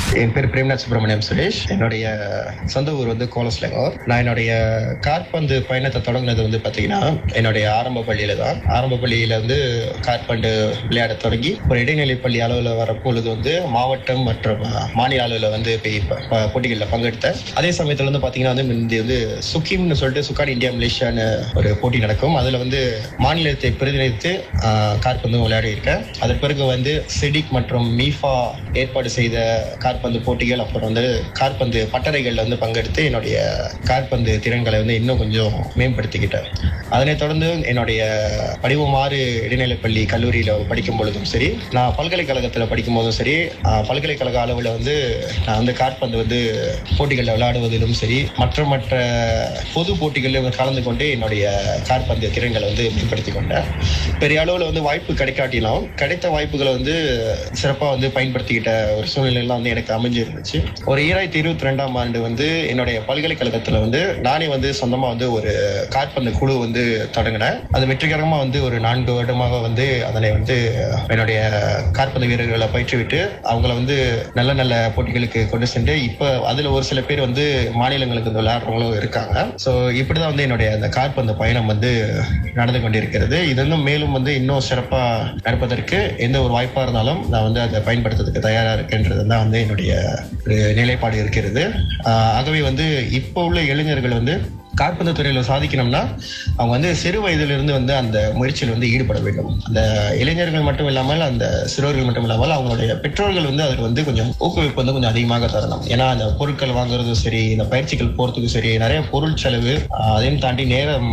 என் பேர் பிரேம்நாத் சுப்பிரமணியம் சுரேஷ் என்னுடைய சொந்த ஊர் வந்து கோலஸ்லங்கோர் நான் என்னுடைய காற்பந்து பயணத்தை தொடங்கினது வந்து பார்த்தீங்கன்னா என்னுடைய ஆரம்ப பள்ளியில தான் ஆரம்ப பள்ளியில வந்து காற்பந்து விளையாட தொடங்கி ஒரு இடைநிலை பள்ளி அளவில் வரப்பொழுது வந்து மாவட்டம் மற்றும் மாநில அளவில் வந்து போய் ப- ப- போட்டிகளில் பங்கெடுத்தேன் அதே சமயத்தில் வந்து பார்த்தீங்கன்னா வந்து முந்தி வந்து சுக்கிம்னு சொல்லிட்டு சுக்கான் இந்தியா மலேசியான்னு ஒரு போட்டி நடக்கும் அதில் வந்து மாநிலத்தை பிரதிநிதித்து ஆஹ், காற்பந்தும் விளையாடி இருக்கேன் அதன் பிறகு வந்து சிடிக் மற்றும் மீஃபா ஏற்பாடு செய்த காற்பந்து போட்டிகள் அப்புறம் வந்து காற்பந்து பட்டறைகளில் வந்து பங்கெடுத்து என்னுடைய காற்பந்து திறன்களை வந்து இன்னும் கொஞ்சம் மேம்படுத்திக்கிட்டேன் அதனைத் தொடர்ந்து என்னுடைய படிவமாறு இடைநிலைப்பள்ளி கல்லூரியில் படிக்கும் பொழுதும் சரி நான் பல்கலைக்கழகத்தில் படிக்கும் போதும் சரி ஆஹ், பல்கலைக்கழக அளவில் வந்து நான் வந்து காற்பந்து வந்து போட்டிகளில் விளையாடுவதிலும் சரி மற்ற மற்ற பொது போட்டிகளில் கலந்து கொண்டு என்னுடைய காற்பந்து திறன்களை வந்து மேம்படுத்தி கொண்டேன் பெரிய அளவில் வந்து வாய்ப்பு கிடைக்காட்டினாலும் கிடைத்த வாய்ப்புகளை வந்து சிறப்பாக வந்து பயன்படுத்திக்கிட்ட ஒரு சூழ்நிலைலாம் வந்து எனக்கு அமைஞ்சிருந்துச்சு ஒரு ஈராயிரத்தி இருபத்தி ரெண்டாம் ஆண்டு வந்து என்னுடைய பல்கலைக்கழகத்தில் வந்து நானே வந்து சொந்தமாக வந்து ஒரு காற்பந்து குழு வந்து தொடங்கினேன் அது வெற்றிகரமாக வந்து ஒரு நான்கு வருடமாக வந்து அதனை வந்து என்னுடைய காற்பந்து வீரர்களை பயிற்றுவிட்டு அவங்கள வந்து நல்ல நல்ல போட்டிகளுக்கு கொண்டு சென்று இப்போ அதில் ஒரு சில பேர் வந்து மாநிலங்களுக்கு வந்து விளையாடுறவங்களும் இருக்காங்க ஸோ இப்படி தான் வந்து என்னுடைய அந்த காற்பந்து பயணம் வந்து நடந்து கொண்டிருக்கிறது இது இன்னும் மேலும் வந்து இன்னும் சிறப்பாக நடப்பதற்கு எந்த ஒரு வாய்ப்பாக இருந்தாலும் நான் வந்து அதை பயன்படுத்துறதுக்கு தயாராக இருக்கேன்றது தான் வந்து என்னுடைய ஒரு நிலைப்பாடு இருக்கிறது ஆஹ் ஆகவே வந்து இப்போ உள்ள இளைஞர்கள் வந்து காற்பந்து துறையில் சாதிக்கணும்னா அவங்க வந்து சிறு வயதிலிருந்து வந்து அந்த முயற்சியில் வந்து ஈடுபட வேண்டும் அந்த இளைஞர்கள் மட்டும் இல்லாமல் அந்த சிறுவர்கள் மட்டும் இல்லாமல் அவங்களுடைய பெற்றோர்கள் வந்து அதுக்கு வந்து கொஞ்சம் ஊக்குவிப்பு வந்து கொஞ்சம் அதிகமாக தரணும் ஏன்னா அந்த பொருட்கள் வாங்குறதும் சரி இந்த பயிற்சிகள் போறதுக்கும் சரி நிறைய பொருள் செலவு ஆஹ் அதையும் தாண்டி நேரம்